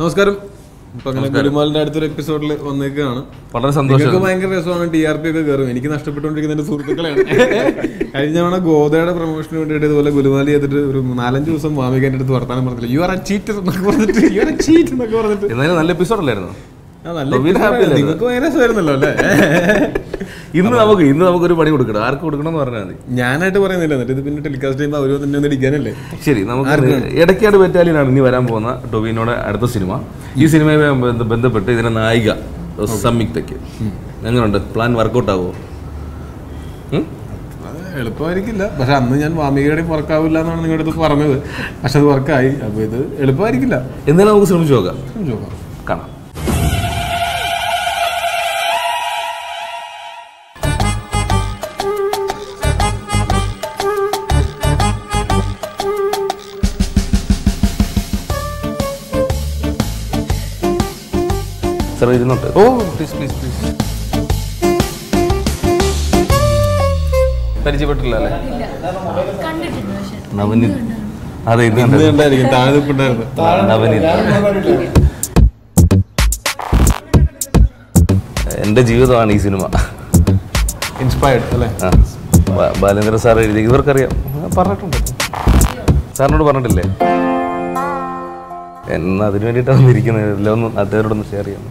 നമസ്കാരം ഇപ്പൊ അങ്ങനെ ഗുലുമാലിന്റെ അടുത്തൊരു എപ്പിസോഡിൽ വന്നേക്കാണ് വളരെ സന്തോഷം നിങ്ങൾക്ക് ഭയങ്കര രസമാണ് ടി ആർ പി ഒക്കെ കയറും എനിക്ക് നഷ്ടപ്പെട്ടുകൊണ്ടിരിക്കുന്ന എന്റെ സുഹൃത്തുക്കളാണ് കഴിഞ്ഞ തവണ ഗോദയുടെ പ്രൊമോഷന് വേണ്ടിയിട്ട് ഇതുപോലെ ഗുലുമാലി ചെയ്തിട്ട് ഒരു നാലഞ്ച് ദിവസം മാമികന്റെ അടുത്ത് വർത്താനം പറഞ്ഞില്ല യു ആർ എ ചീറ്റർ എന്നൊക്കെ പറഞ്ഞിട്ട് യു ആർ എ ചീറ്റ് എന്നൊക്കെ പറഞ്ഞിട്ട് എന്നാലും നല്ല എപ്പിസോഡ് അല്ലായിരുന്നു ആ, നല്ല ടൊവിനോ episode happy ആണ്. അല്ലേ? നിങ്ങൾക്ക് ഭയങ്കര രസമായിരുന്നല്ലോ അല്ലേ ഇന്ന് നമുക്ക് ഇന്ന് നമുക്കൊരു പണി കൊടുക്കണം ആർക്ക് കൊടുക്കണം എന്ന് പറഞ്ഞാൽ മതി ഞാനായിട്ട് പറയുന്നില്ല എന്നിട്ട് ഇത് പിന്നെ ടെലികാസ്റ്റ് ചെയ്യുമ്പോൾ അവര് തന്നെ ഒന്ന് ഇടിക്കാനല്ലേ ശരി നമുക്ക് ഇടയ്ക്കാട് ബറ്റാലിയനാണ് ഇനി വരാൻ പോകുന്ന ടൊവിനോടെ അടുത്ത സിനിമ ഈ സിനിമയുമായി ബന്ധ- ബന്ധപ്പെട്ട് ഇതിന്റെ നായിക സംയുക്തയ്ക്ക് എങ്ങനെയുണ്ട് പ്ലാൻ വർക്കൗട്ട് ആവുമോ ഉം? അത് എളുപ്പമായിരിക്കില്ല പക്ഷെ അന്ന് ഞാൻ വാമികയുടെ പുറക്കാവില്ല എന്നാണ് നിങ്ങളുടെ അടുത്ത് പറഞ്ഞത് പക്ഷെ അത് വർക്കായി അപ്പൊ ഇത് എളുപ്പമായിരിക്കില്ല എന്തായാലും നമുക്ക് ശ്രമിച്ചു നോക്കാം ശ്രമിച്ച് നോക്കാം. കാണാം സാർ ഇരുന്നോട്ട് ഓ പ്ലീസ് പ്ലീസ് പ്ലീസ് പരിചയപ്പെട്ടില്ല അല്ലേ കണ്ടിട്ടുണ്ട് പക്ഷെ നവനീത് അതെ ഇത് ഇന്ന് കണ്ടായിരിക്കും താഴെ നിൽപ്പുണ്ടായിരുന്നു നവനീത് എൻ്റെ ജീവിതമാണ് ഈ സിനിമ ഇൻസ്പയർഡ് അല്ലേ ആ ബാ- ബാലേന്ദ്ര സാർ എഴുതി ഇവർക്കറിയാം ആ, പറഞ്ഞിട്ടുണ്ട് സാറിനോട് പറഞ്ഞിട്ടില്ലേ എന്നാ അതിന് വേണ്ടിയിട്ടാണ് ഇരിക്കുന്നത് എല്ലാം ഒന്ന് അദ്ദേഹത്തോടൊന്ന് ഷെയർ ചെയ്യാം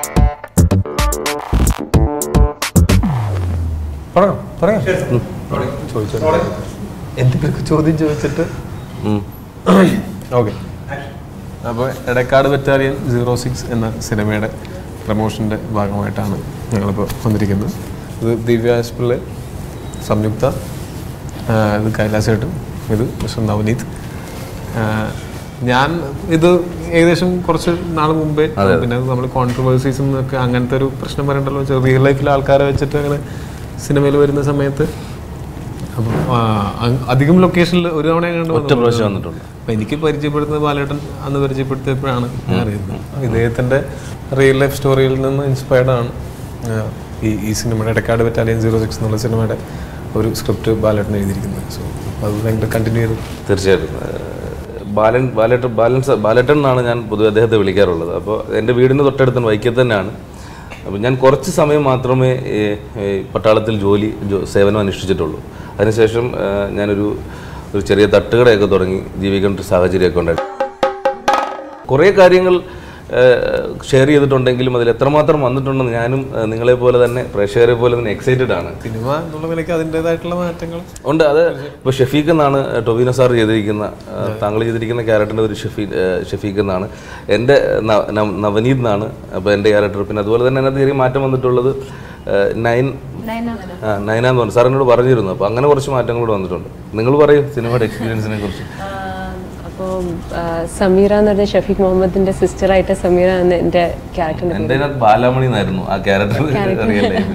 പറയാം പറയാം ചോദിച്ചോ എന്തെങ്കിലും ചോദ്യം ചോദിച്ചിട്ട് ഉം. ഓക്കെ അപ്പോൾ എടക്കാട് ബറ്റാലിയൻ സീറോ സിക്സ് എന്ന സിനിമയുടെ പ്രമോഷൻ്റെ ഭാഗമായിട്ടാണ് ഞങ്ങളിപ്പോൾ വന്നിരിക്കുന്നത് ഇത് ദിവ്യ എസ് പിള്ള സംയുക്ത ആ, ഇത് കൈലാസേട്ടും ഇത് മിസ്റ്റർ നവനീത് ആ, ഞാൻ ഇത് ഏകദേശം കുറച്ച് നാൾ മുമ്പേ പിന്നെ നമ്മൾ കോൺട്രവേഴ്സീസ് എന്നൊക്കെ അങ്ങനത്തെ ഒരു പ്രശ്നം പറയണ്ടല്ലോ റിയൽ ലൈഫിൽ ആൾക്കാരെ വെച്ചിട്ട് അങ്ങനെ സിനിമയിൽ വരുന്ന സമയത്ത് അപ്പം ആ, അ- അധികം ലൊക്കേഷനിൽ ഒരു തവണ കണ്ടു ഒറ്റ പ്രാവശ്യം വന്നിട്ടുണ്ട് അപ്പൊ എനിക്ക് പരിചയപ്പെടുത്തുന്നത് ബാലേട്ടൻ അന്ന് പരിചയപ്പെടുത്തിയപ്പോഴാണ് ഞാൻ അറിയുന്നത് ഇദ്ദേഹത്തിന്റെ റിയൽ ലൈഫ് സ്റ്റോറിയിൽ നിന്ന് ഇൻസ്പയർഡ് ആണ് ആ, ഈ ഈ സിനിമയുടെ ഇടക്കാട് ബറ്റാലിയൻ സീറോ സിക്സ് എന്നുള്ള സിനിമയുടെ ഒരു സ്ക്രിപ്റ്റ് ബാലേട്ടൻ എഴുതിയിരിക്കുന്നത് സോ അത് ഭയങ്കര കണ്ടിന്യൂ ചെയ്തു തീർച്ചയായിട്ടും ഏഹ് ബാലൻ ബാലേട്ടൻ ബാലൻ സ- ബാലേട്ടൻ എന്നാണ് ഞാൻ പൊതുവെ അദ്ദേഹത്തെ വിളിക്കാറുള്ളത് അപ്പോൾ എൻ്റെ വീടിന് തൊട്ടടുത്ത് വൈക്കത്ത് തന്നെയാണ് അപ്പോൾ ഞാൻ കുറച്ച് സമയം മാത്രമേ ഈ, ഈ പട്ടാളത്തിൽ ജോലി ജോ- സേവനം അനുഷ്ഠിച്ചിട്ടുള്ളൂ അതിനുശേഷം ഏഹ് ഞാനൊരു ഒരു ചെറിയ തട്ടുകടയൊക്കെ തുടങ്ങി ജീവിക്കേണ്ട ഒരു സാഹചര്യമൊക്കെ ഉണ്ടായി കുറേ കാര്യങ്ങൾ ഷെയർ ചെയ്തിട്ടുണ്ടെങ്കിലും അതിൽ എത്രമാത്രം വന്നിട്ടുണ്ടെന്ന് ഞാനും ഏഹ് നിങ്ങളെ പോലെ തന്നെ പ്രേക്ഷകരെ പോലെ തന്നെ എക്സൈറ്റഡ് ആണ് സിനിമ എന്നുള്ള നിലയ്ക്ക് അതിൻ്റെതായിട്ടുള്ള മാറ്റങ്ങൾ ഉണ്ട് അത് ഇപ്പോൾ ഷഫീഖ് എന്നാണ് ടൊവിനോ സാർ ചെയ്തിരിക്കുന്ന ആ, താങ്കൾ ചെയ്തിരിക്കുന്ന ക്യാരക്ടറിൻ്റെ ഒരു ഷഫീ ആ, ഷഫീഖ് എന്നാണ് എൻ്റെ ന- ന- നവനീത് എന്നാണ് അപ്പോൾ എൻ്റെ ക്യാരക്ടർ പിന്നെ അതുപോലെ തന്നെ അതിനകത്ത് ചെറിയ മാറ്റം വന്നിട്ടുള്ളത് ആ, നയൻ നയനാണ് ആ നയന എന്ന് പറഞ്ഞു സാർ എന്നോട് പറഞ്ഞിരുന്നു അപ്പോൾ അങ്ങനെ കുറച്ച് മാറ്റങ്ങൾ കൂടെ വന്നിട്ടുണ്ട് നിങ്ങൾ പറയും സിനിമയുടെ എക്സ്പീരിയൻസിനെ കുറിച്ച് അപ്പോൾ സമീറ എന്ന് പറഞ്ഞ ഷഫീഖ് മുഹമ്മദിന്റെ സിസ്റ്ററായിട്ട് സമീറ എന്ന എൻ്റെ ക്യാരക്ടറിൻ്റെ എൻ്റെ അതിനകത്ത് ബാലാമണി എന്നായിരുന്നു ആ ക്യാരക്ടർ റിയൽ ലൈഫിൽ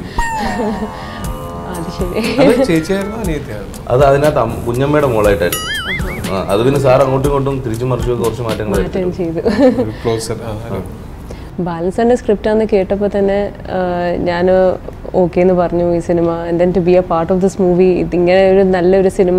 അത് ശരി അത് ചേച്ചിയായിരുന്നു അനിയത്തിയായിരുന്നു അത് അതിനകത്ത് അം- കുഞ്ഞമ്മയുടെ മോളായിട്ടായിരുന്നു ആ അത് പിന്നെ സാർ അങ്ങോട്ടും ഇങ്ങോട്ടും തിരിച്ചും മറിച്ചും കുറച്ച് മാറ്റങ്ങൾ വരുത്തി. മാറ്റം ചെയ്തു ഒരു ക്ലോസർ ബാലൻസറിൻ്റെ സ്ക്രിപ്റ്റാന്ന് കേട്ടപ്പോൾ തന്നെ ഞാൻ ഓക്കെ എന്ന് പറഞ്ഞു ഈ cinema and then to be a part of this movie ഇതിങ്ങനെ ഒരു നല്ലൊരു സിനിമ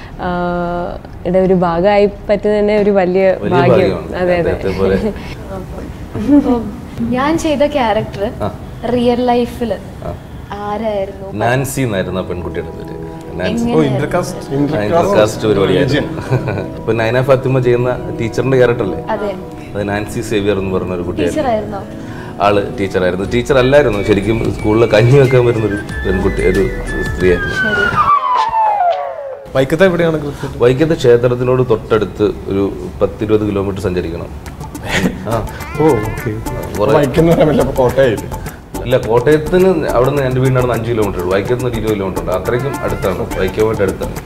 യുടെ ഒരു ഭാഗമായി പറ്റുന്നത് തന്നെ ഒരു വലിയ വലിയ ഭാഗ്യം ഭാഗ്യമാണ് അതെ അതെ അദ്ദേഹത്തെ പോലെ അപ്പം ഞാൻ ചെയ്ത ക്യാരക്ടർ റിയൽ ലൈഫിൽ ആരായിരുന്നു നാൻസി എന്നായിരുന്നു ആ പെൺകുട്ടിയുടെ പേര് നാൻസി ഓ ഇന്റർകാസ്റ്റ് ഇന്റർകാസ്റ്റ് പരിപാടിയായിരുന്നു ഇപ്പൊ നൈന ഫാത്തിമ ചെയ്യുന്ന ടീച്ചറിന്റെ ക്യാരക്ടർ അല്ലേ അതെ അത് നാൻസി സേവിയർ എന്ന് പറഞ്ഞ ഒരു കുട്ടിയായിരുന്നു ടീച്ചറായിരുന്നോ ആള് ടീച്ചറായിരുന്നു ടീച്ചർ അല്ലായിരുന്നു ശരിക്കും സ്കൂളിൽ കഞ്ഞി വെക്കാൻ വരുന്ന ഒരു പെൺകുട്ടി ഒരു സ്ത്രീയായിരുന്നു വൈക്കത്തെ എവിടെയാണ് കൃത്യം വൈക്കത്തെ ക്ഷേത്രത്തിനോട് തൊട്ടടുത്ത് ഒരു പത്തിരുപത് കിലോമീറ്റർ സഞ്ചരിക്കണം ആ ഓ ഓക്കെ കുറെ ബൈക്കെന്ന് പറയാൻ പറ്റില്ല അപ്പൊ കോട്ടയായിട്ട് ഇല്ല കോട്ടയത്തിന് അവിടെ നിന്ന് എൻ്റെ വീടിൻ്റെ അവിടെ അഞ്ച് കിലോമീറ്റർ ഉള്ളൂ വൈക്കത്ത് നിന്ന് ഒരു ഇരുപത് കിലോമീറ്റർ ഉണ്ട് അത്രയ്ക്കും അടുത്താണ് വൈക്കമായിട്ട് അടുത്താണ്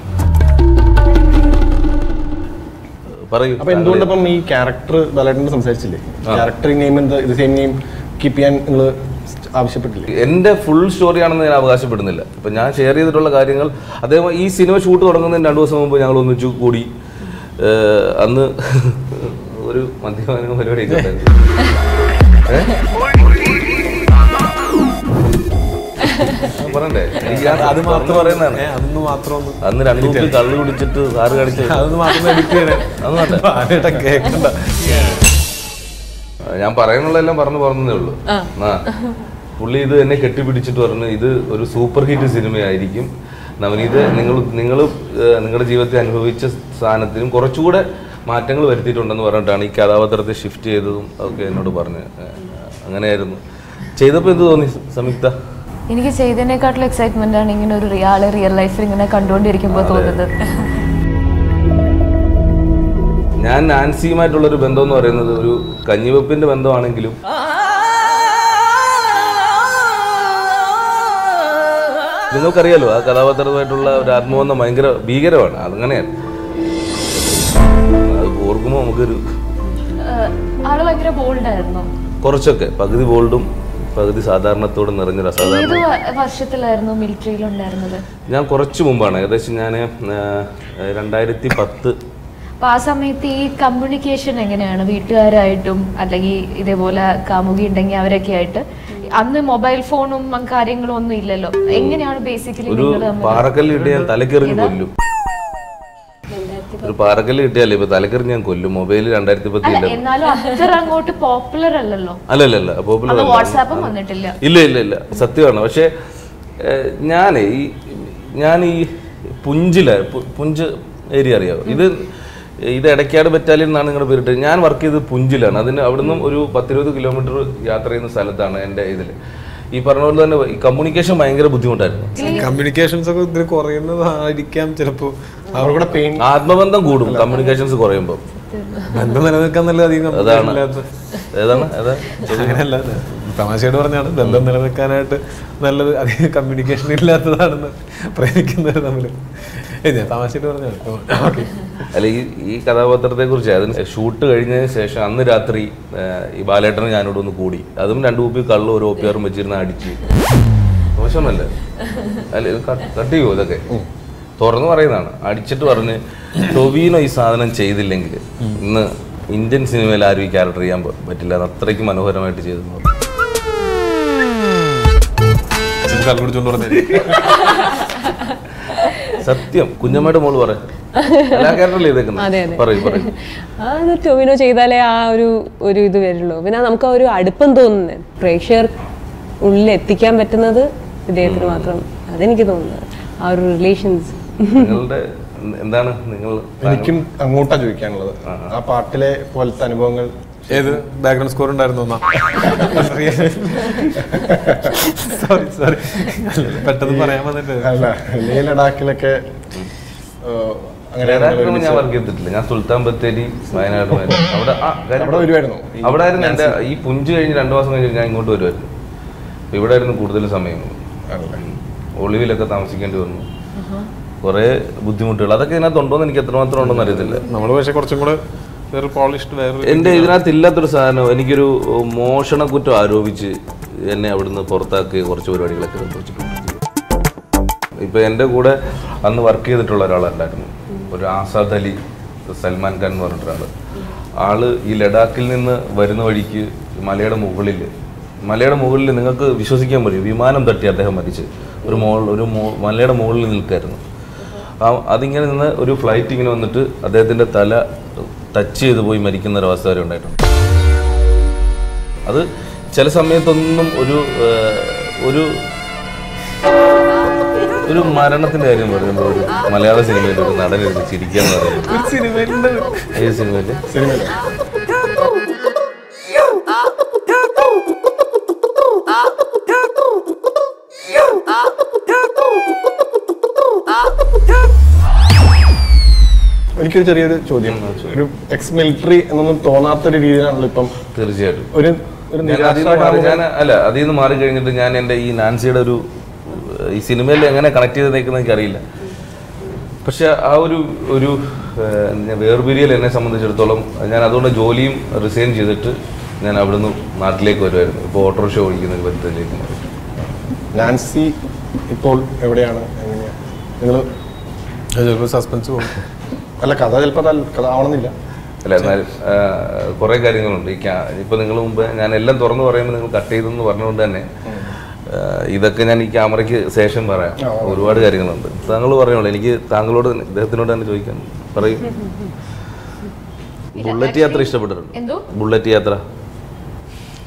പറയൂ അപ്പൊ എന്തുകൊണ്ടപ്പം ഈ ക്യാരക്ടർ ബാലേട്ടനോട് സംസാരിച്ചില്ലേ ക്യാരക്ടർ നെയിം എന്താ ഇത് സെയിം നെയിം കീപ്പ് ചെയ്യാൻ നിങ്ങൾ ആവശ്യപ്പെട്ടില്ലേ എൻ്റെ ഫുൾ സ്റ്റോറിയാണെന്ന് ഞാൻ അവകാശപ്പെടുന്നില്ല ഇപ്പം ഞാൻ ഷെയർ ചെയ്തിട്ടുള്ള കാര്യങ്ങൾ അതേപോലെ ഈ സിനിമ ഷൂട്ട് തുടങ്ങുന്നതിന് രണ്ട് ദിവസം മുമ്പ് ഞങ്ങൾ ഒന്നിച്ചു കൂടി ഏഹ് അന്ന് ഒരു മദ്യപാന പരിപാടിയൊക്കെ ഉണ്ടായിരുന്നു ഏ? ആ, പറയണ്ടേ എനിക്ക് ഞാൻ അത് തുറന്ന് മാത്രം പറയുന്നതാണ് ഏ, അതൊന്ന് മാത്രം ഒന്ന് അന്ന് രണ്ടു കുപ്പി കള്ള് കുടിച്ചിട്ട് സാറ് കാണിച്ചു അതൊന്ന് മാത്രം എഡിറ്റ് ചെയ്യണേ അത് വേണ്ട ആരുടെ കേൾക്കണ്ട ഞാൻ പറയാനുള്ളതെല്ലാം പറഞ്ഞു പറഞ്ഞതേ ഉള്ളൂ ആ പുള്ളി ഇത് എന്നെ കെട്ടിപ്പിടിച്ചിട്ട് പറഞ്ഞു ഇത് ഒരു സൂപ്പർ ഹിറ്റ് സിനിമയായിരിക്കും നവനീത് നിങ്ങൾ നിങ്ങൾ നിങ്ങളുടെ ജീവിതത്തിൽ അനുഭവിച്ച സാധനത്തിനും കുറച്ചുകൂടെ മാറ്റങ്ങൾ വരുത്തിയിട്ടുണ്ടെന്ന് പറഞ്ഞിട്ടാണ് ഈ കഥാപാത്രത്തെ ഷിഫ്റ്റ് ചെയ്തതും ഒക്കെ എന്നോട് പറഞ്ഞ് അങ്ങനെയായിരുന്നു ചെയ്തപ്പോൾ എന്ത് തോന്നി സംയുക്ത എനിക്ക് ചെയ്തതിനേക്കാട്ടിലും എക്സൈറ്റ്മെന്റ് ആണ് ഇങ്ങനെ ഒരു റിയാള് റിയൽ ലൈഫിൽ ഇങ്ങനെ കണ്ടുകൊണ്ടിരിക്കുമ്പോൾ തോന്നുന്നത് ഞാൻ നാൻസിയുമായിട്ടുള്ളൊരു ബന്ധം എന്ന് പറയുന്നത് ഒരു കഞ്ഞിവെപ്പിന്റെ ബന്ധമാണെങ്കിലും നിങ്ങൾക്കറിയാലോ ആ കഥാപാത്രമായിട്ടുള്ള ഒരു ആത്മബന്ധം ഭയങ്കര ഭീകരമാണ് അതങ്ങനെയാണ് അത് ഓർക്കുമ്പോൾ നമുക്കൊരു ഏഹ്, ആള് ഭയങ്കര ബോൾഡായിരുന്നു കുറച്ചൊക്കെ പകുതി ബോൾഡും പകുതി സാധാരണത്തോടെ നിറഞ്ഞൊരു അസാധാരണ ഏത് വ- വർഷത്തിലായിരുന്നു മിലിറ്ററിയിൽ ഉണ്ടായിരുന്നത് ഞാൻ കുറച്ച് മുമ്പാണ് ഏകദേശം ഞാൻ രണ്ടായിരത്തി പത്ത് അപ്പൊ ആ സമയത്ത് ഈ കമ്മ്യൂണിക്കേഷൻ എങ്ങനെയാണ് വീട്ടുകാരായിട്ടും അല്ലെങ്കിൽ ഇതേപോലെ കാമുകി ഉണ്ടെങ്കിൽ അവരൊക്കെ ആയിട്ട് അന്ന് മൊബൈൽ ഫോണും കാര്യങ്ങളും ഒന്നും ഇല്ലല്ലോ എങ്ങനെയാണ് ബേസിക്കലി ഒരു നിങ്ങൾ തമ്മിൽ പാറക്കല്ല് കിട്ടിയാൽ തലക്കെറിഞ്ഞ് കൊല്ലും ഒരു പാറക്കല്ല് കിട്ടിയാലേ ഇപ്പൊ തലക്കെറിഞ്ഞ് ഞാൻ കൊല്ലും മൊബൈൽ രണ്ടായിരത്തി പത്തി അല്ല ഇല്ല എന്നാലും അത്ര അങ്ങോട്ട് പോപ്പുലർ അല്ലല്ലോ അല്ലല്ല പോപ്പുലർ അന്ന് അല്ല വാട്സാപ്പും വന്നിട്ടില്ല ഇല്ല ഇല്ല ഇല്ല സത്യമാണ് പക്ഷേ ഞാൻ ഈ ഞാൻ ഈ പുഞ്ചില പു- പുഞ്ച് ഏരിയ അറിയാമോ ഇത് ഇത് ഇടയ്ക്കാട് ബറ്റാലിയൻ എന്നാണ് നിങ്ങളുടെ പേരിട്ട് ഞാൻ വർക്ക് ചെയ്തത് പുഞ്ചിലാണ് അതിന് അവിടുന്ന് ഒരു പത്തിരുപത് കിലോമീറ്റർ യാത്ര ചെയ്യുന്ന സ്ഥലത്താണ് എൻ്റെ ഇതിൽ ഈ പറഞ്ഞ പോലെ തന്നെ ഈ കമ്മ്യൂണിക്കേഷൻ ഭയങ്കര ബുദ്ധിമുട്ടായിരുന്നു കമ്മ്യൂണിക്കേഷൻസ് ഒക്കെ ഇതിൽ കുറയുന്നതായിരിക്കാം ചിലപ്പോ അവർക്കൂടെ പെയിൻ ആത്മബന്ധം കൂടും കമ്മ്യൂണിക്കേഷൻസ് കുറയുമ്പോൾ ബന്ധം നിലനിൽക്കാൻ നല്ല അധികം അതാണ് communication ഇല്ലാത്ത ഏതാണ് ഏതാ അങ്ങനെയല്ല തമാശയോട് പറഞ്ഞാണ് ബന്ധം നിലനിൽക്കാനായിട്ട് നല്ലത് അധികം കമ്മ്യൂണിക്കേഷൻ ഇല്ലാത്തതാണെന്ന് പ്രേമിക്കുന്നവർ തമ്മിൽ ഞാൻ തമാശയോട് പറഞ്ഞാണ് ഓക്കെ അല്ല ഈ ഈ കഥാപാത്രത്തെ കുറിച്ച് അതിന് ഷൂട്ട് കഴിഞ്ഞതിന് ശേഷം അന്ന് രാത്രി ആ, ഈ ബാലേട്ടന് ഞാനോട് ഒന്ന് കൂടി അതും രണ്ടു കുപ്പി കള്ളു ഒരു ഓപ്പിയാറും വെച്ചിരുന്ന് അടിച്ച് മോശമൊന്നല്ലേ അല്ല ഇത് കട്ട് ചെയ്യുമോ ഇതൊക്കെ തുറന്നു പറയുന്നതാണ് അടിച്ചിട്ട് പറഞ്ഞ് ടൊവീനോ ഈ സാധനം ചെയ്തില്ലെങ്കിൽ ഇന്ന് ഇന്ത്യൻ സിനിമയിൽ ആരും ഈ ക്യാരക്ടർ ചെയ്യാൻ പ- പറ്റില്ല അത് അത്രയ്ക്ക് മനോഹരമായിട്ട് ചെയ്തു എന്ന് പറഞ്ഞു. കള്ളു കുടിച്ചോണ്ട് പറഞ്ഞു സത്യം കുഞ്ഞമ്മയുടെ മോള് പറ എല്ലാ ക്യാരക്ടറിലും അതെ, ചെയ്തേക്കുന്നത് അതെ. പറയും പറയും അത് ടൊവിനോ ചെയ്താലേ ആ ഒരു ഒരു ഇത് വരുള്ളൂ പിന്നെ നമുക്ക് ആ ഒരു അടുപ്പം തോന്നുന്നത് പ്രേക്ഷകർ ഉള്ളിൽ എത്തിക്കാൻ പറ്റുന്നത് ഇദ്ദേഹത്തിന് മാത്രം അതെനിക്ക് തോന്നുന്നത് ആ ഒരു റിലേഷൻസ് നിങ്ങളുടെ എന്താണ് നിങ്ങൾ എനിക്കും അങ്ങോട്ടാ ചോദിക്കാനുള്ളത് ആ പാട്ടിലെ പോലത്തെ അനുഭവങ്ങൾ ഏത് ബാക്ക്ഗ്രൗണ്ട് സ്കോർ ഉണ്ടായിരുന്നു സോറി സോറി പെട്ടെന്ന് പറയാൻ വന്നിട്ട് അല്ല ലേ ലഡാക്കിലൊക്കെ ഏഹ്, അങ്ങനെ ലഡാക്കിലൊന്നും ഞാൻ വർക്ക് ചെയ്തിട്ടില്ല ഞാൻ സുൽത്താൻ ബത്തേരി വയനാട് വരെ. അവിടെ ആ, കാര്യം അവിടെ വരുമായിരുന്നു അവിടെ ആയിരുന്നു എൻ്റെ ഈ പുഞ്ച് കഴിഞ്ഞ് രണ്ടു മാസം കഴിഞ്ഞ് ഞാൻ ഇങ്ങോട്ട് വരുമായിരുന്നു അപ്പൊ ഇവിടെ ആയിരുന്നു കൂടുതൽ സമയം ആണല്ലേ ഒളിവിലൊക്കെ താമസിക്കേണ്ടി വന്നു കുറെ ബുദ്ധിമുട്ടുകൾ അതൊക്കെ ഇതിനകത്ത് ഉണ്ടോന്ന് എനിക്ക് എത്രമാത്രം ഉണ്ടോന്ന് അറിയത്തില്ല നമ്മൾ പക്ഷെ കുറച്ചും കൂടെ വേറെ പോളിഷ്ഡ് വേറെ എൻ്റെ ഇതിനകത്ത് ഇല്ലാത്തൊരു സാധനം എനിക്കൊരു മോഷണ കുറ്റം ആരോപിച്ച് എന്നെ അവിടുന്ന് പുറത്താക്കി കുറച്ച് പരിപാടികളൊക്കെ സംഭവിച്ചിട്ടുണ്ട് ഇപ്പൊ എൻ്റെ കൂടെ അന്ന് വർക്ക് ചെയ്തിട്ടുള്ള ഒരാളുണ്ടായിരുന്നു ഒരു ആസാദ് അലി സൽമാൻ ഖാൻ എന്ന് പറഞ്ഞിട്ടൊരാള് ആള് ഈ ലഡാക്കിൽ നിന്ന് വരുന്ന വഴിക്ക് മലയുടെ മുകളിൽ മലയുടെ മുകളിൽ നിങ്ങൾക്ക് വിശ്വസിക്കാൻ പറ്റും വിമാനം തട്ടി അദ്ദേഹം മരിച്ച് ഒരു മോൾ ഒരു മോ- മലയുടെ മുകളിൽ നിൽക്കായിരുന്നു ആ അതിങ്ങനെ നിന്ന് ഒരു ഫ്ലൈറ്റ് ഇങ്ങനെ വന്നിട്ട് അദ്ദേഹത്തിന്റെ തല ടച്ച് ചെയ്ത് പോയി മരിക്കുന്ന ഒരു അവസ്ഥ വരെ ഉണ്ടായിട്ടുണ്ട് അത് ചില സമയത്തൊന്നും ഒരു ഏഹ്, ഒരു ഒരു മരണത്തിന്റെ കാര്യം പറയുമ്പോൾ ഒരു മലയാള സിനിമയിൽ ഒരു നടനെടുത്ത് ചിരിക്കുക എന്ന് പറയുന്നത് സിനിമയിലുണ്ട് ഏത് സിനിമയില് സിനിമയിൽ എനിക്കൊരു ചെറിയൊരു ചോദ്യം ഒരു എക്സ് മിലിറ്ററി എന്നൊന്നും തോന്നാത്തൊരു രീതിയിലാണല്ലോ ഇപ്പം തീർച്ചയായിട്ടും ഒരു ഒരു ഞാൻ അതിൽ നിന്ന് മാറി ഞാൻ അല്ല അതിൽ നിന്ന് മാറി കഴിഞ്ഞിട്ട് ഞാൻ എൻ്റെ ഈ നാൻസിയുടെ ഒരു ഏഹ്, ഈ സിനിമയിൽ എങ്ങനെ കണക്ട് ചെയ്ത് നിൽക്കുന്നത് എനിക്കറിയില്ല പക്ഷെ ആ ഒരു ഒരു ഏഹ്, ഞാൻ വേർപിരിയൽ എന്നെ സംബന്ധിച്ചിടത്തോളം ഞാൻ അതുകൊണ്ട് ജോലിയും റിസൈൻ ചെയ്തിട്ട് ഞാൻ അവിടുന്ന് നാട്ടിലേക്ക് വരുമായിരുന്നു ഇപ്പോൾ ഓട്ടോറിക്ഷ ഓടിക്കുന്ന ഒരു ബന്ധത്തിലേക്ക് മാറി നാൻസി ഇപ്പോൾ എവിടെയാണ് എങ്ങനെയാ നിങ്ങൾ ചിലപ്പോൾ സസ്പെൻസ് പോകും അല്ല കഥ ചിലപ്പോൾ കഥ ആവണമെന്നില്ല അല്ല എന്നാലും കുറേ കാര്യങ്ങളുണ്ട് ഈ ക്യാ- ഇപ്പൊ നിങ്ങൾ മുമ്പ് ഞാൻ എല്ലാം തുറന്നു പറയുമ്പോൾ നിങ്ങൾ കട്ട് ചെയ്തെന്ന് പറഞ്ഞുകൊണ്ട് തന്നെ ആ, ഇതൊക്കെ ഞാൻ ഈ ക്യാമറയ്ക്ക് ശേഷം പറയാം ഒരുപാട് കാര്യങ്ങളുണ്ട് താങ്കൾ പറഞ്ഞോളൂ എനിക്ക് താങ്കളോട് തന്നെ- ഇദ്ദേഹത്തിനോട് തന്നെ ചോദിക്കാൻ പറയും ബുള്ളറ്റ് യാത്ര ഇഷ്ടപ്പെട്ടിട്ടുണ്ട് എന്തോ ബുള്ളറ്റ് യാത്ര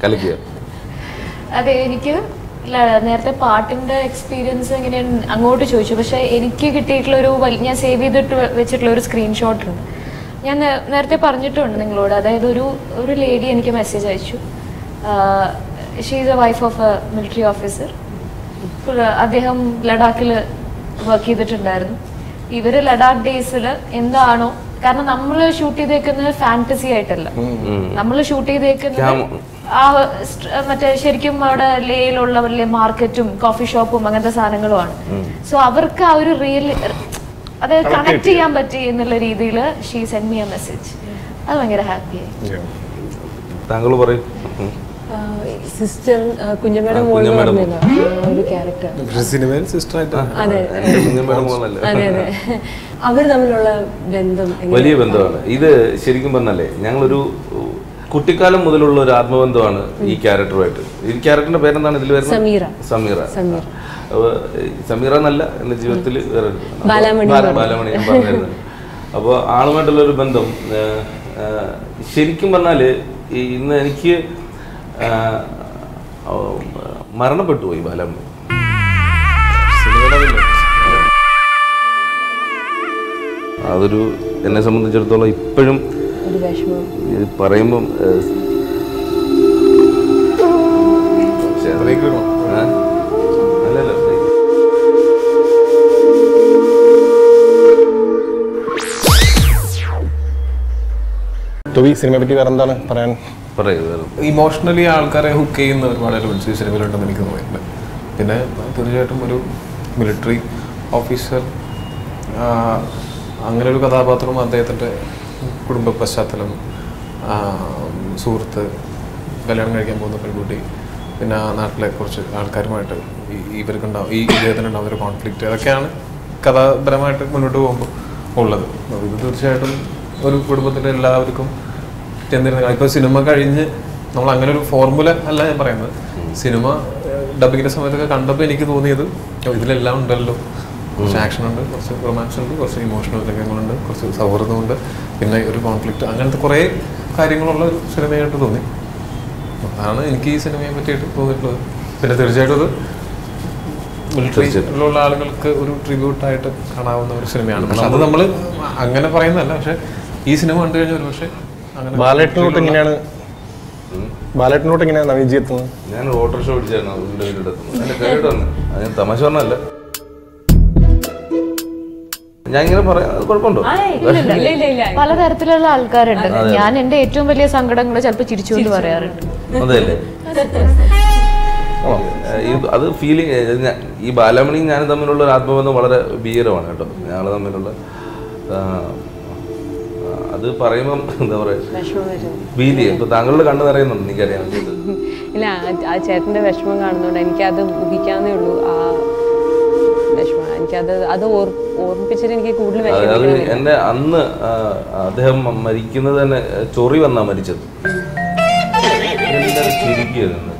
കലക്കിയ അതെ എനിക്ക് ല- നേരത്തെ പാട്ടിന്റെ എക്സ്പീരിയൻസ് എങ്ങനെയാണ് അങ്ങോട്ട് ചോദിച്ചു പക്ഷെ എനിക്ക് കിട്ടിയിട്ടുള്ള ഒരു വലിയ ഞാൻ സേവ് ചെയ്തിട്ട് വെ- വെച്ചിട്ടുള്ള ഒരു സ്ക്രീൻഷോട്ട് ഉണ്ട് ഞാൻ നേ- നേരത്തെ പറഞ്ഞിട്ടുണ്ട് നിങ്ങളോട് അതായത് ഒരു ഒരു ലേഡി എനിക്ക് മെസ്സേജ് അയച്ചു she is a wife of a military officer അദ്ദേഹം ലഡാക്കിൽ വർക്ക് ചെയ്തിട്ടുണ്ടായിരുന്നു ഇവര് ലഡാക്ക് ഡേയ്സിൽ എന്താണോ കാരണം നമ്മൾ ഷൂട്ട് ചെയ്തേക്കുന്നത് ഫാന്റസി ആയിട്ടല്ല നമ്മൾ ഷൂട്ട് ചെയ്തേക്കുന്നത് ആ സ്റ്റ്- മറ്റേ ശരിക്കും അവിടെ ലേയിലുള്ള വലിയ മാർക്കറ്റും കോഫി ഷോപ്പും അങ്ങനത്തെ സാധനങ്ങളുമാണ് സോ അവർക്ക് ആ ഒരു റിയൽ അതായത് കണക്ട് ചെയ്യാൻ പറ്റി എന്നുള്ള രീതിയിൽ she send me a message അത് ഭയങ്കര ഹാപ്പിയായി താങ്കൾ പറയും ഉം. സിസ്റ്റർ കുഞ്ഞമ്മയുടെ മോൾ എന്ന് കുഞ്ഞമ്മയുടെ പറഞ്ഞല്ലോ ആ, ഒരു ക്യാരക്ടർ പക്ഷെ സിനിമയിൽ സിസ്റ്ററായിട്ട് അതെ എൻ്റെ കുഞ്ഞമ്മയുടെ മോളല്ലേ അതെ അതെ അവർ തമ്മിലുള്ള ബന്ധം എങ്ങനെ- വലിയ ബന്ധമാണ് ഇത് ശരിക്കും പറഞ്ഞാലേ ഞങ്ങളൊരു കുട്ടിക്കാലം മുതലുള്ള ഒരു ആത്മബന്ധമാണ് ഈ ക്യാരക്ടറുമായിട്ട് ഈ ക്യാരക്ടറിന്റെ പേരെന്താണ് ഇതിൽ വരുന്നത് സമീറ. സമീറ സമീറ. അപ്പൊ ഈ സമീറ എന്നല്ല എന്റെ ജീവിതത്തിൽ വേറെ ഒരു- അപ്പൊ ബാലാമണി ബാല- ബാലാമണി ഞാൻ പറഞ്ഞിരുന്നത് അപ്പോൾ ആളുമായിട്ടുള്ള ഒരു ബന്ധം ആ, ആ, ശരിക്കും പറഞ്ഞാല് ഈ ഇന്ന് എനിക്ക് ആ, ആ, മരണപ്പെട്ടു പോയി ബാലാമണി അതൊരു എന്നെ സംബന്ധിച്ചിടത്തോളം ഇപ്പോഴും ഒരു വിഷമം ഇത് പറയുമ്പം ഏഹ്, പക്ഷേ അത് ബ്രേക്ക് ഇടണോ? ആ? അല്ലല്ല break. ടോബി സിനിമയെ പറ്റി വേറെ എന്താണ് പറയാൻ പറയൂ വേറെ. ഇമോഷണലി ആൾക്കാരെ ഹുക്ക് ചെയ്യുന്ന ഒരുപാട് എലമെന്റ്സ് ഈ സിനിമയിലുണ്ടെന്ന് എനിക്ക് തോന്നിയിട്ടുണ്ട് പിന്നെ തീർച്ചയായിട്ടും ഒരു മിലിറ്ററി ഓഫീസർ അങ്ങനെ ഒരു കഥാപാത്രം അദ്ദേഹത്തിൻ്റെ കുടുംബ പശ്ചാത്തലം ആ, സുഹൃത്ത് കല്യാണം കഴിക്കാൻ പോകുന്ന പെൺകുട്ടി പിന്നെ ആ നാട്ടിലെ കുറച്ച് ആൾക്കാരുമായിട്ട് ഈ ഇവർക്കുണ്ടാവും ഈ ഇദ്ദേഹത്തിനുണ്ടാവുന്ന ഒരു കോൺഫ്ലിക്റ്റ് അതൊക്കെയാണ് കഥാപരമായിട്ട് മുന്നോട്ട് പോകുമ്പോൾ ഉള്ളത് അപ്പോൾ ഇത് തീർച്ചയായിട്ടും ഒരു കുടുംബത്തിലെ എല്ലാവർക്കും ചെന്നിരുന്ന ഇപ്പോൾ സിനിമ കഴിഞ്ഞ് നമ്മൾ അങ്ങനെ ഒരു ഫോർമുല അല്ല ഞാൻ പറയുന്നത് സിനിമ ഡബിങ്ങിന്റെ സമയത്തൊക്കെ കണ്ടപ്പോൾ എനിക്ക് തോന്നിയത് "ഓ, ഇതിലെല്ലാം ഉണ്ടല്ലോ കുറച്ച് ആക്ഷൻ ഉണ്ട് കുറച്ച് റൊമാൻസ് ഉണ്ട് കുറച്ച് ഇമോഷണൽ രംഗങ്ങളുണ്ട് കുറച്ച് സൗഹൃദമുണ്ട് പിന്നെ ഒരു കോൺഫ്ലിക്റ്റ് അങ്ങനത്തെ കുറേ കാര്യങ്ങളുള്ള ഒരു സിനിമയായിട്ട് തോന്നി അതാണ് എനിക്ക് ഈ സിനിമയെ പറ്റിയിട്ട് തോന്നിയിട്ടുള്ളത് പിന്നെ തീർച്ചയായിട്ടും അത് മിലിറ്ററിയിലുള്ള ആളുകൾക്ക് ഒരു ട്രിബ്യൂട്ടായിട്ട് കാണാവുന്ന ഒരു സിനിമയാണ് പക്ഷെ അത് നമ്മൾ അങ്ങനെ പറയുന്നതല്ല പക്ഷെ ഈ സിനിമ കണ്ടു കഴിഞ്ഞാൽ ഒരു പക്ഷേ അങ്ങനെ ബാലേട്ടനോട്ട് എങ്ങനെയാണ് ബാലേട്ടനോട്ട് എങ്ങനെയാണ് നവീജി എത്തുന്നത് ഞാൻ ഓട്ടോറിക്ഷ പിടിച്ചായിരുന്നു അവരുടെ വീട്ടിൽ എത്തുന്നത് എന്റെ കയറിട്ട് വന്നു അത് ഞാൻ തമാശ പറഞ്ഞല്ല ഞാൻ ഇങ്ങനെ പറയാം അത് കുഴപ്പമുണ്ടോ ഇല്ല ഇല്ല ഇല്ല ഇല്ല പലതരത്തിലുള്ള ആൾക്കാരുണ്ട് ഞാൻ എന്റെ ഏറ്റവും വലിയ സങ്കടങ്ങൾ ചിലപ്പോൾ ചിരിച്ചുകൊണ്ട് പറയാറുണ്ട് അതെയല്ലേ ഏഹ് ഇത് അത് ഫീലിംഗ് ഈ ബാലാമണിയും ഞാനും തമ്മിലുള്ള ഒരു ആത്മബന്ധം വളരെ ഭീകരമാണ് കേട്ടോ ഞങ്ങൾ തമ്മിലുള്ള ആ, അത് പറയുമ്പം എന്താ പറയുക വിഷമം വരും ഫീൽ ചെയ്യും ഇപ്പൊ താങ്കളുടെ കണ്ണ് നിറയുന്നുണ്ട് എനിക്കറിയാം ഇത് ഇല്ല ആ- ആ ചേട്ടന്റെ വിഷമം കാണുന്നതുകൊണ്ട് എനിക്കത് ഊഹിക്കാന്നേ ഉള്ളൂ ആ വിഷമം എനിക്കത് അത് ഓർ- ഓർമ്മിപ്പിച്ചിട്ട് എനിക്ക് കൂടുതൽ അത് അത് വിഷമിക്കണം എന്നെ അന്ന് ആ, അദ്ദേഹം മരിക്കുന്നത് തന്നെ ചൊറി വന്നാ മരിച്ചത് എല്ലാവരും ചിരിക്കുകയായിരുന്നു എന്നിട്ട്.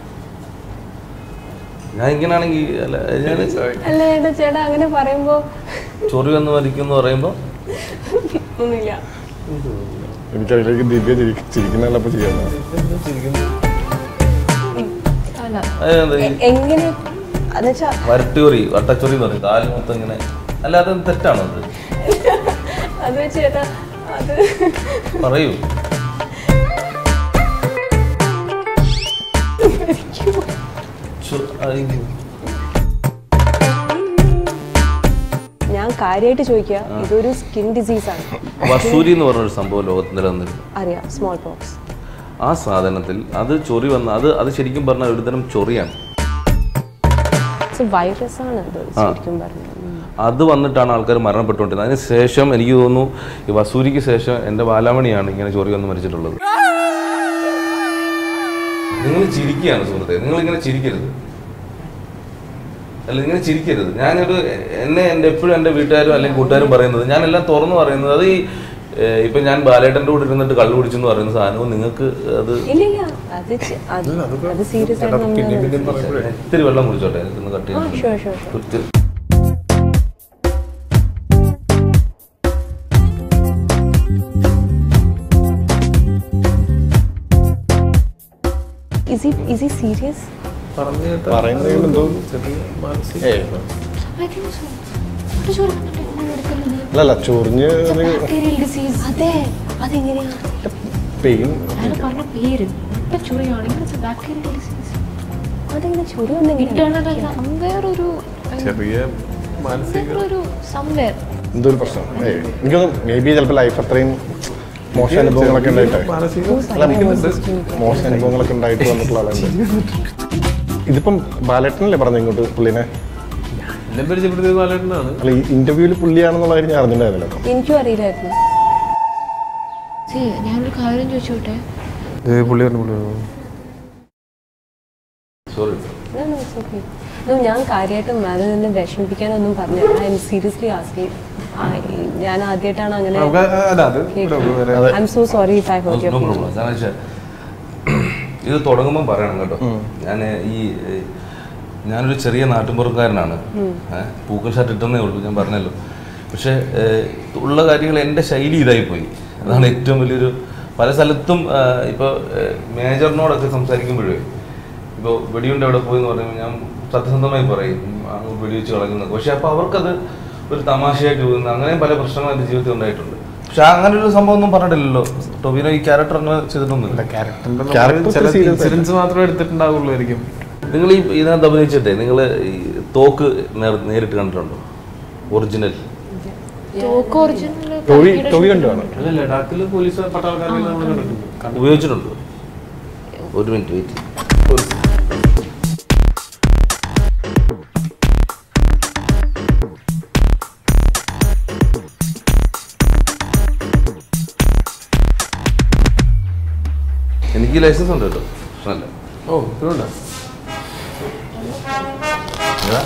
ഞാൻ ഇങ്ങനാണെങ്കിൽ അല്ല ഞാൻ അല്ല ചേട്ടാ ചേട്ടാ അങ്ങനെ പറയുമ്പോ ചൊറി വന്ന് മരിക്കും എന്ന് പറയുമ്പോൾ ഒന്നുമില്ല എനിക്കതിലേക്ക് ദിവ്യ ചിരി- ചിരിക്കുന്നതല്ല ചെയ്യാൻ അല്ല അതെന്താ ഈ എ- എങ്ങനെ എന്നുവെച്ചാ വരട്ടിയൊറി വട്ടച്ചൊറി എന്ന് പറയും കാല് മൊത്തം ഇങ്ങനെ അല്ല അത് തെറ്റാണോ അത് അത് വെച്ച് ചേട്ടാ അത് പറയൂ ചൊ- ആ, ഈ- ഞാൻ കാര്യമായിട്ട് ചോദിക്കുക ഇതൊരു സ്കിൻ ഡിസീസ് ആണ് വസൂരി എന്ന് പറഞ്ഞൊരു സംഭവം ലോകത്തിൽ നിലനിന്നിരുന്നു അറിയാം സ്മോൾ പോക്സ് ആ സാധനത്തിൽ അത് ചൊറി വന്ന അത് അത് ശരിക്കും പറഞ്ഞാൽ ഒരുതരം ചൊറിയാണ് വൈറസ് ആണ് അത് ശരിക്കും പറഞ്ഞത് ഉം. അത് വന്നിട്ടാണ് ആൾക്കാർ മരണപ്പെട്ടുകൊണ്ടിരുന്നത് അതിന് ശേഷം എനിക്ക് തോന്നുന്നു ഈ വസൂരിക്ക് ശേഷം എൻ്റെ ബാലാമണിയാണ് ഇങ്ങനെ ചൊറി വന്ന് മരിച്ചിട്ടുള്ളത് നിങ്ങൾ ചിരിക്കുകയാണ് സുഹൃത്തെ നിങ്ങൾ ഇങ്ങനെ ചിരിക്കരുത് അല്ല ഇങ്ങനെ ചിരിക്കരുത് ഞാനൊരു എന്നെ എൻ്റെ എപ്പോഴും എൻ്റെ വീട്ടുകാരും അല്ലെങ്കിൽ കൂട്ടുകാരും പറയുന്നത് ഞാൻ എല്ലാം തുറന്നു പറയുന്നത് അത് ഈ ഏഹ്, ഇപ്പൊ ഞാൻ ബാലേട്ടൻ്റെ കൂടെ ഇരുന്നിട്ട് കള്ളു കുടിച്ചെന്ന് പറയുന്ന സാധനവും നിങ്ങൾക്ക് അത് ഇല്ല ഇല്ല അത് ചെ- അത് അത് സീരിയസ് ആയിട്ട് നമ്മൾ ഇത്തിരി വെള്ളം കുടിച്ചോട്ടെ എനിക്കൊന്ന് കട്ട് ആ ചെയ്യാൻ ഷുവർ ഷുവർ ഷുവർ ഒത്തിരി- ഈസ് ഈസ് സീരിയസ് പറഞ്ഞു കേട്ടാ പറയുന്നത് എന്തോ ചെറിയ മാനസിക ഏയ് I think so. ഒരു ചോറ് കണ്ടിട്ട് ഞാൻ എടുക്കലുണ്ട്. അല്ലല്ല ചൊറിഞ്ഞ് Bacterial disease. അതെ അതെങ്ങനെയാ പെയിൻ അയാൾ പറഞ്ഞ പേര് ഇപ്പൊ ചൊറിയാണെങ്കിൽ it's a bacterial disease. അതെങ്ങനെ ചൊറി വന്നെങ്ങനെ Internal ആയിട്ട് somewhere ഒരു ചെറിയ മാനസിക ഒരു somewhere. എന്തോ ഒരു പ്രശ്നം ഏയ് എനിക്കൊന്നും മേ ബി ചിലപ്പോൾ ലൈഫ് അത്രയും മോശം അനുഭവങ്ങളൊക്കെ ഉണ്ടായിട്ടേ മാനസിക അല്ല മോശം അനുഭവങ്ങളൊക്കെ ഉണ്ടായിട്ട് വന്നിട്ടുള്ള ആളുണ്ട് ഇതിപ്പം ബാലേട്ടനല്ലേ പറഞ്ഞു ഇങ്ങോട്ട് പുള്ളിനെ എന്നെ പരിചയപ്പെടുത്തിയത് ബാലേട്ടനാണ് അല്ല ഈ ഇന്റർവ്യൂവിൽ പുള്ളിയാണെന്നുള്ള കാര്യം ഞാൻ അറിഞ്ഞിട്ടുണ്ടായിരുന്നില്ല കേട്ടോ എനിക്കും അറിയില്ലായിരുന്നു See, ഞാനൊരു കാര്യം ചോദിച്ചോട്ടെ പുള്ളി പറഞ്ഞു പുള്ളി പറഞ്ഞു sorry No, no, it's okay. No, ഞാൻ കാര്യമായിട്ടും അത് തന്നെ വിഷമിപ്പിക്കാനൊന്നും പറഞ്ഞില്ല ഐ എം സീരിയസ്ലി ആസ്കിങ് ഞാൻ ആദ്യമായിട്ടാണ് അങ്ങനെ നമുക്ക് അല്ല അത് ഇവിടെ വേറെ I am so sorry if I hurt no your problem കാരണം വെച്ചാൽ ഇത് തുടങ്ങുമ്പോൾ പറയണം കേട്ടോ ഞാൻ ഈ ഏ, ഞാനൊരു ചെറിയ നാട്ടുമ്പുറക്കാരനാണ് ഏ, പൂക്കൽ ഷർട്ട് ഇട്ടെന്നേ ഉള്ളൂ ഞാൻ പറഞ്ഞല്ലോ പക്ഷേ ഏ, ഉള്ള കാര്യങ്ങൾ എൻ്റെ ശൈലി ഇതായിപ്പോയി അതാണ് ഏറ്റവും വലിയൊരു പല സ്ഥലത്തും ഇപ്പോൾ മേജറിനോടൊക്കെ സംസാരിക്കുമ്പോഴേ ഇപ്പോൾ വെടിയുണ്ട് അവിടെ പോയി എന്ന് പറയുമ്പോൾ ഞാൻ സത്യസന്ധമായി പറയും ഉം, അങ്ങ് വെടിവെച്ച് കളയുന്നത് പക്ഷെ അപ്പോൾ അവർക്കത് ഒരു തമാശയായിട്ട് തോന്നുന്നു അങ്ങനെ പല പ്രശ്നങ്ങളും എൻ്റെ ജീവിതത്തിൽ ഉണ്ടായിട്ടുണ്ട് പക്ഷെ അങ്ങനെ ഒരു സംഭവം ഒന്നും പറഞ്ഞിട്ടില്ലല്ലോ ടൊബിനോ ഈ ക്യാരക്ടർ അങ്ങനെ ചെയ്തിട്ടൊന്നുമില്ല ക്യാരക്ടറിന്റെ Character ചില serious ആയിട്ട്. ഇൻസിഡൻസ് മാത്രമേ എടുത്തിട്ടുണ്ടാവുള്ളൂ ആയിരിക്കും നിങ്ങൾ ഈ ഇതിനകത്ത് അഭിനയിച്ചിട്ടേ നിങ്ങൾ ഈ തോക്ക് നേർ- നേരിട്ട് കണ്ടിട്ടുണ്ടോ ഒറിജിനൽ തോക്ക് ഒറിജിനൽ ടോവി ടോവി കണ്ടുവാണ് അല്ല ലഡാക്കിൽ പോലീസ് പട്ടാൾക്കാരെ നമ്മൾ കണ്ടിട്ടുണ്ട് ഉപയോഗിച്ചിട്ടുണ്ട് ഒരു മിനിറ്റ് വെയിറ്റ് എനിക്ക് ലൈസൻസ് ഉണ്ട് കേട്ടോ പ്രശ്നമല്ല ഓ ഇതുകൊണ്ടാ ഏതാ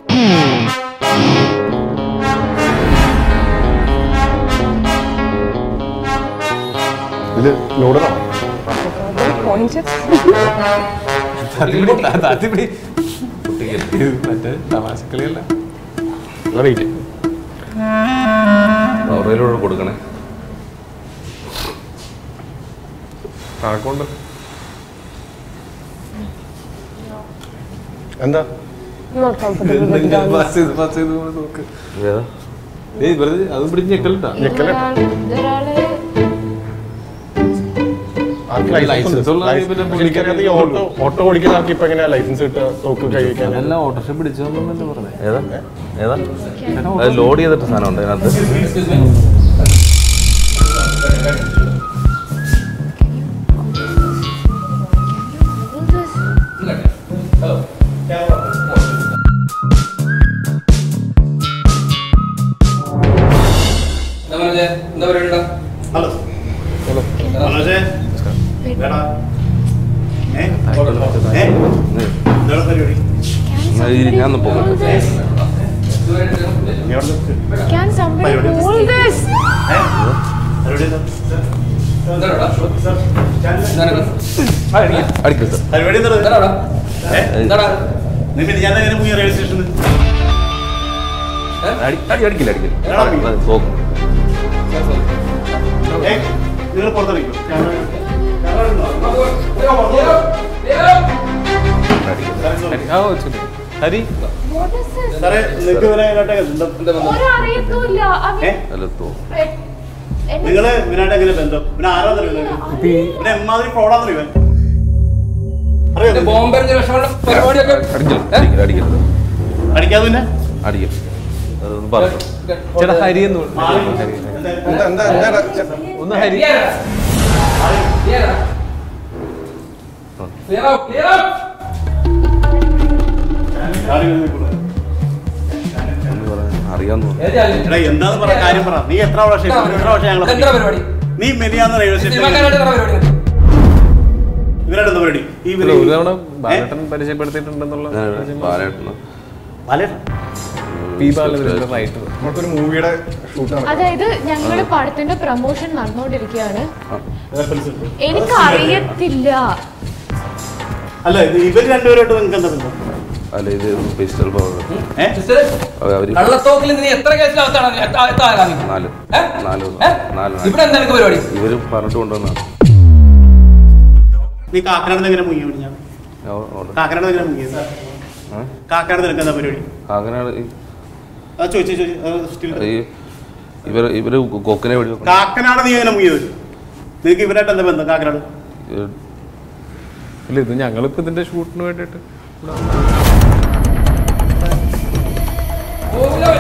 ഇത് ലോഡറാണോ അതിപിടി അതിപിടി പൊട്ടിക്കരുത്. ഇത് മറ്റേ തമാശക്കളിയല്ല അല്ല വെയിറ്റ് അവരയിലൂടെ കൊടുക്കണേ കണക്കുണ്ട് എന്താ നോട്ട് കംഫർട്ടബിൾ പാസ് ചെയ്ത് പാസ് ചെയ്ത് പോണ നോക്ക് ഏതാ ഏയ് വെറുതെ അത് പിടിച്ച് ഞെക്കലിട്ടാ ഒരാള് ആർക്ക് ലൈസൻസ് ലൈസൻസ് ഉള്ള ആൾക്ക് പിന്നെ പക്ഷെ എനിക്കറിയാം ഈ ഓട്ടോ ഓട്ടോ ഓടിക്കുന്ന ആൾക്ക് ഇപ്പൊ എങ്ങനെയാ ലൈസൻസ് കിട്ടുക തോക്ക് കഴിക്കാൻ അതെല്ലാം ഓട്ടോറിക്ഷ പിടിച്ചോന്നല്ലേ പറഞ്ഞത് ഏതാ ഏതാ അത് ലോഡ് ചെയ്തിട്ട് സാധനം ഉണ്ട് അതിനകത്ത് എന്താ പരിപാടിടാ ഹലോ മനോജേ എടാ ഏ ഏ എന്താ പരിപാടി എന്നാ ഈ ഞാൻ ഒന്ന് പോകട്ടെ നീ അവിടെ നിൽക്ക്. Can somebody hold this? ഏ? പരിപാടി എന്താ? അടിക്കരുത് സാർ പരിപാടി എന്താ ഏ? നീ പിന്നെ ഞാൻ എങ്ങനെ പോയി റെയിൽവേ സ്റ്റേഷനിൽ അടി അടി അടിക്കില്ല അടിക്കില്ല എടാ, അടിക്കില്ല. അത് തോക്കും ഏ നിങ്ങൾ പുറത്തിറങ്ങിക്കോ ക്യാമറ അടിക്കില്ല ആ വെച്ചിട്ട് ഹരി What is this? സാറേ നിങ്ങൾക്ക് ഇവനായിട്ട് എന്താ ഒരറിയത്തുമില്ല. ഏ അവൻ- അല്ല തോക്കും എ- എന്നെ- നിങ്ങള് ഇവനായിട്ട് എങ്ങനെ ബന്ധം പിന്നെ ആരാന്നറിയോ നിങ്ങൾക്ക് പിന്നെ എമ്മാതിരി ഫ്രോഡാന്നറിയോ ഇവൻ അറിയോ ബോംബെറിഞ്ഞ വിഷമുള്ള പരിപാടിയൊക്കെ അടിക്കില്ല അടിക്കില്ല അടിക്കരുത് അടിക്കാതെ പിന്നെ അടിക്കരുത് അതൊന്ന് പറഞ്ഞു ചേട്ടാ ഹരി എന്ന് വിളി- മാറി. ഹരി. എന്താ? എന്താ എന്താ എന്താ ഒന്ന് ഹരി ആര് ഇങ്ങനെ നിൽക്കുന്നു? ഒന്ന് പറയാൻ അറിയാന്ന് തോന്നുന്നു എടാ എന്താന്ന് പറ കാര്യം പറ നീ എത്ര വർഷം എത്ര വർഷം ഞങ്ങളെ എന്താ പരിപാടി നീ മെനിയാന്ന് റെയിൽവേ സ്റ്റേഷനിൽ സിനിമക്കാരായിട്ട് എന്താ പരിപാടി ഇവരായിട്ട് എന്താ പരിപാടി ഈ അല്ല, ഒരു തവണ ഏ? ബാലേട്ടൻ പരിചയപ്പെടുത്തിയിട്ടുണ്ടെന്നുള്ള ബാലേട്ടന് ബാലേട്ടൻ? പി ബാലന്റെ റൈറ്റർ നമുക്കൊരു മൂവിയുടെ ഷൂട്ടാണ് അതായത് ഞങ്ങളുടെ പടത്തിന്റെ പ്രൊമോഷൻ നടന്നുകൊണ്ടിരിക്കുകയാണ് റെഫറൻസ് ഉണ്ട്. എനിക്ക് അറിയത്തില്ല അല്ല ഇത് ഇവർ രണ്ടുപേരായിട്ട് നിങ്ങൾക്ക് എന്താ ബന്ധം അല്ല ഇത് പിസ്റ്റൽ പവർ ഏ? സിസ്റ്റർ, അവര് കള്ളത്തോക്കിൽ നീ എത്ര കേസിലകത്താണ് എത്ര- എത്ര ആളാ നീ? നാല് ഏ? നാല് ഏ? നാല് ഇവിടെ എന്താ നിനക്ക് പരിപാടി ഇവര് പറഞ്ഞിട്ട് കൊണ്ടുവന്നാണ് നീ കാക്കനാട് എങ്ങനെ മുങ്ങി ഞാൻ ഓ- ഓ- കാക്കനാട് നിൽക്കാൻ മുങ്ങിയത് ഏ? കാക്കനാട് നിൽക്കാൻ എന്താ പരിപാടി കാക്കനാട് ഈ- അത് ചോദിച്ചു ചോദിച്ചു അത് still- ഈ ഇവർ ഇവര് കൊക്കിനെ വെടി വെക്കണം കാക്കനാട് നീ എങ്ങനെ മുങ്ങിയത് നിനക്ക് ഇവരായിട്ട് എന്താ ബന്ധം കാക്കനാട് ഇല്ല ഇത് ഞങ്ങളിപ്പോ ഇതിന്റെ ഷൂട്ടിന് വേണ്ടിയിട്ട് ഗോകുലവൻ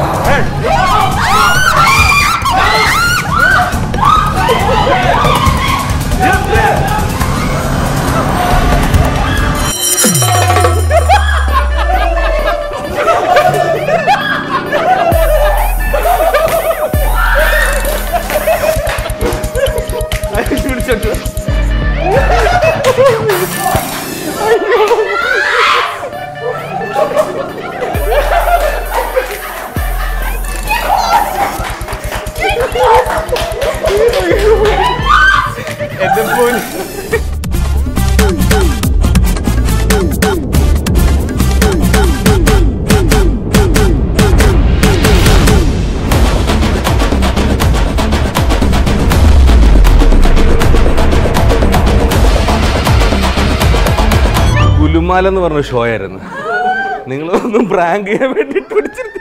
ഗുലുമാല എന്ന് പറഞ്ഞ ഷോ ആയിരുന്നു നിങ്ങൾ ഒന്നും പ്രാങ്ക് ചെയ്യാൻ വേണ്ടിട്ട് പിടിച്ചിരുന്നു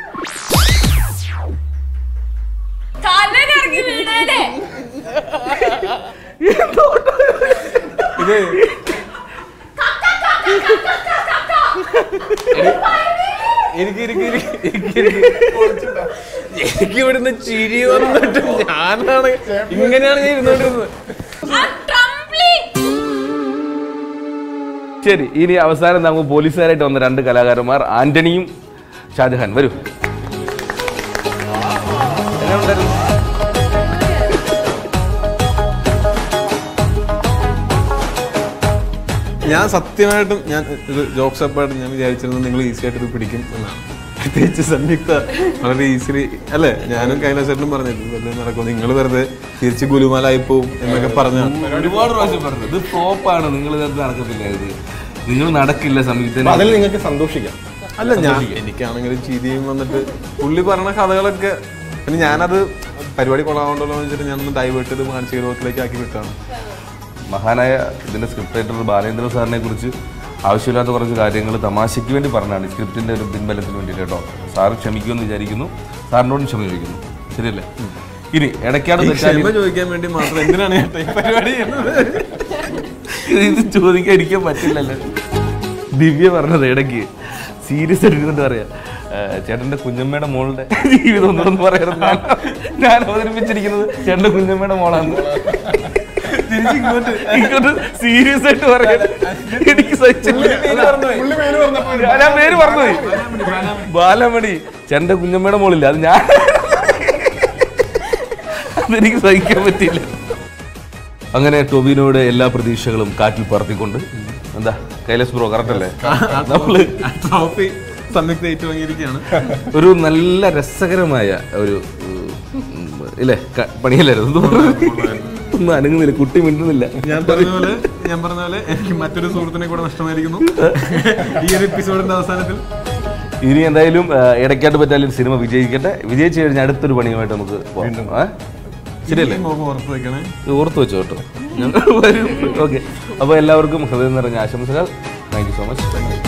കാലിലിറങ്ങി വീണേനെ ഇത് എനിക്ക് എനിക്ക് എനിക്ക് എനിക്ക് എനിക്ക് എനിക്ക് ഇവിടുന്ന് ചിരി വന്നിട്ട് ഞാനാണ് ഇങ്ങനെയാണ് ഞാൻ ഇരുന്നോണ്ടിരുന്നത് ശരി ഇനി അവസാനം നമുക്ക് പോലീസുകാരായിട്ട് വന്ന രണ്ട് കലാകാരന്മാർ ആന്റണിയും ഷാജഹാൻ വരൂ എങ്ങനെ ഉണ്ടായിരുന്നു? ഞാൻ സത്യമായിട്ടും ഞാൻ ഇത് ജോക്സ് അപ്പായിട്ട് ഞാൻ വിചാരിച്ചിരുന്നത് നിങ്ങൾ ഈസി ആയിട്ട് ഇത് പിടിക്കും എന്നാണ് പ്രത്യേകിച്ച് സംയുക്ത വളരെ ഈസിലി അല്ലേ ഞാനും കൈലാസേട്ടനും പറഞ്ഞിട്ടുണ്ട് വെറുതെ നടക്കും നിങ്ങൾ വെറുതെ തിരിച്ച് ഗുലുമാലായി പോവും എന്നൊക്കെ പറഞ്ഞാണ് ഒരുപാട് പ്രാവശ്യം പറഞ്ഞു ഇത് ഫ്ലോപ്പാണ് നിങ്ങൾ ഇതിനകത്ത് നടക്കത്തില്ല ഇത് നിങ്ങൾ നടക്കില്ല അപ്പൊ സംയുക്ത അതിൽ നിങ്ങൾക്ക് സന്തോഷിക്കാം അല്ല ഞാൻ എനിക്കാണെങ്കിലും ചിരിയും വന്നിട്ട് പുള്ളി പറഞ്ഞ കഥകളൊക്കെ പിന്നെ ഞാനത് പരിപാടി കൊള്ളാവുണ്ടല്ലോ എന്ന് വെച്ചിട്ട് ഞാനൊന്ന് ഡൈവേർട്ട് ചെയ്ത് മാനസിക രോഗത്തിലേക്ക് ആക്കി വിട്ടാണ് മഹാനായ ഇതിന്റെ സ്ക്രിപ്റ്റ് റൈറ്റർ ബാലേന്ദ്രൻ സാറിനെ കുറിച്ച് ആവശ്യമില്ലാത്ത കുറച്ച് കാര്യങ്ങൾ തമാശയ്ക്ക് വേണ്ടി പറഞ്ഞാണ് ഈ സ്ക്രിപ്റ്റിന്റെ ഒരു പിൻബലത്തിന് വേണ്ടിയിട്ട് കേട്ടോ സാർ ക്ഷമിക്കുമെന്ന് വിചാരിക്കുന്നു സാറിനോടും ക്ഷമ ചോദിക്കുന്നു ശരിയല്ലേ ഇനി ഇടയ്ക്കാട് ഈ ബറ്റാലിയൻ- ക്ഷമ ചോദിക്കാൻ വേണ്ടി മാത്രം എന്തിനാണ് ചേട്ടാ ഈ പരിപാടി ചെയ്യുന്നത് ഇത് ചോദിക്കാൻ ഇരിക്കാൻ പറ്റില്ലല്ലോ ദിവ്യ പറഞ്ഞത് ഇടയ്ക്ക് സീരിയസ് ആയിട്ട് ഇരുന്നിട്ട് പറയാ "ഏ, ചേട്ടന്റെ കുഞ്ഞമ്മയുടെ മോളുടെ ജീവിതം ഒന്നും പറയാറുണ്ട് ഞാൻ ഞാൻ അവതരിപ്പിച്ചിരിക്കുന്നത് ചേട്ടന്റെ കുഞ്ഞമ്മയുടെ മോളാണ് തിരിച്ചിങ്ങോട്ട് ഇങ്ങോട്ട് സീരിയസ് ആയിട്ട് പറയാൻ എനിക്ക് സഹിച്ചില്ല ഞാൻ ആ പേര് പറഞ്ഞുപോയി ബാലമണി ചേട്ടന്റെ കുഞ്ഞമ്മയുടെ മോളില്ല അത് ഞാൻ അതെനിക്ക് സഹിക്കാൻ പറ്റില്ല അങ്ങനെ ടൊബിനോയുടെ എല്ലാ പ്രതീക്ഷകളും കാറ്റിൽ പറത്തിക്കൊണ്ട് എന്താ കൈലാസ് ബ്രോ കറക്റ്റ് അല്ലേ നമ്മള് ട്രോഫി സംയുക്ത ഏറ്റുവാങ്ങിയിരിക്കുകയാണ് ഒരു നല്ല രസകരമായ ഒരു ഉം, ഇല്ലേ ക- പണിയല്ലായിരുന്നു ഒന്നും അനങ്ങുന്നില്ല കുട്ടി മിണ്ടുന്നില്ല ഞാൻ പറഞ്ഞ പോലെ ഞാൻ പറഞ്ഞ പോലെ എനിക്ക് മറ്റൊരു സുഹൃത്തിനെ കൂടെ നഷ്ടമായിരിക്കുന്നു ഈ ഒരു എപ്പിസോഡിന്റെ അവസാനത്തിൽ ഇനി എന്തായാലും ആ, ഇടയ്ക്കാട്ട് പറ്റാലും സിനിമ വിജയിക്കട്ടെ വിജയിച്ചു കഴിഞ്ഞാൽ അടുത്തൊരു പണിയുമായിട്ട് നമുക്ക് പോകാം ആ? ശരിയല്ലേ ഈ മോഹം ഓർത്ത് വെക്കണേ ഇത് ഓർത്ത് വെച്ചോ കേട്ടോ ഞങ്ങൾ വരും ഓക്കെ അപ്പോൾ എല്ലാവർക്കും ഹൃദയം നിറഞ്ഞ ആശംസകൾ താങ്ക് യു സോ മച്ച്